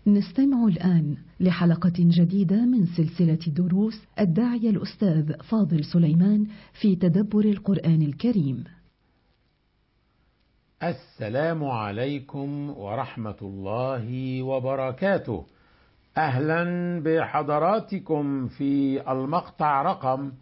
نستمع الآن لحلقة جديدة من سلسلة دروس الداعية الأستاذ فاضل سليمان في تدبر القرآن الكريم. السلام عليكم ورحمة الله وبركاته. أهلا بحضراتكم في المقطع رقم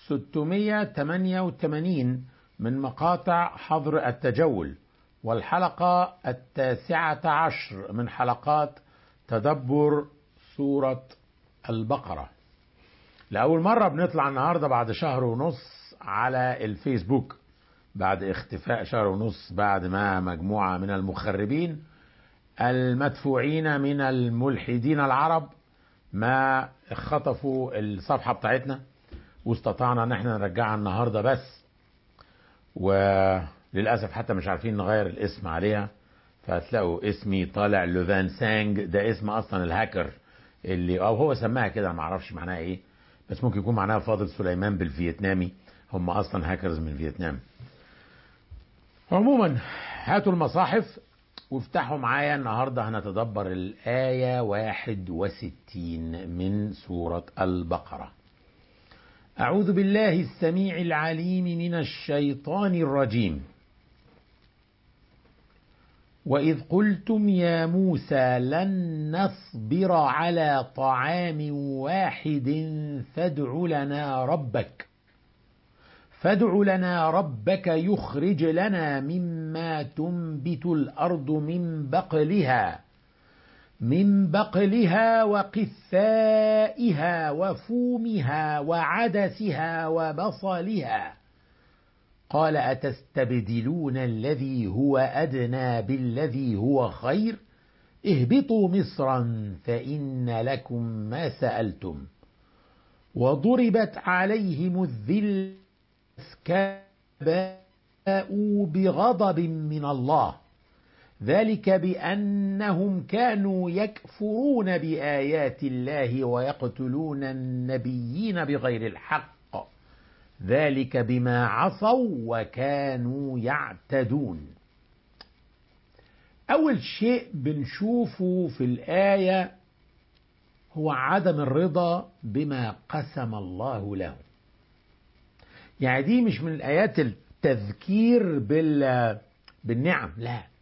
688 من مقاطع حظر التجول والحلقة التاسعة عشر من حلقات تدبر سورة البقرة لأول مرة بنطلع النهاردة بعد شهر ونص على الفيسبوك بعد اختفاء شهر ونص بعد ما مجموعة من المخربين المدفوعين من الملحدين العرب ما خطفوا الصفحة بتاعتنا واستطعنا ان احنا نرجعها النهاردة بس وللأسف حتى مش عارفين نغير الاسم عليها فهتلاقوا اسمي طالع لوفان سانج ده اسم اصلا الهاكر اللي او هو سماها كده ما اعرفش معناها ايه بس ممكن يكون معناها فاضل سليمان بالفيتنامي هم اصلا هاكرز من فيتنام عموما هاتوا المصاحف وافتحوا معايا النهاردة هنتدبر الآية 61 من سورة البقرة أعوذ بالله السميع العليم من الشيطان الرجيم وإذ قلتم يا موسى لن نصبر على طعام واحد فادع لنا ربك فادع لنا ربك يخرج لنا مما تنبت الأرض من بقلها من بقلها وقثائها وفومها وعدسها وبصلها قال أتستبدلون الذي هو أدنى بالذي هو خير اهبطوا مصرا فإن لكم ما سألتم وضربت عليهم الذل باءوا بغضب من الله ذلك بأنهم كانوا يكفرون بآيات الله ويقتلون النبيين بغير الحق ذلك بما عصوا وكانوا يعتدون أول شيء بنشوفه في الآية هو عدم الرضا بما قسم الله له يعني دي مش من الآيات التذكير بال بالنعم لا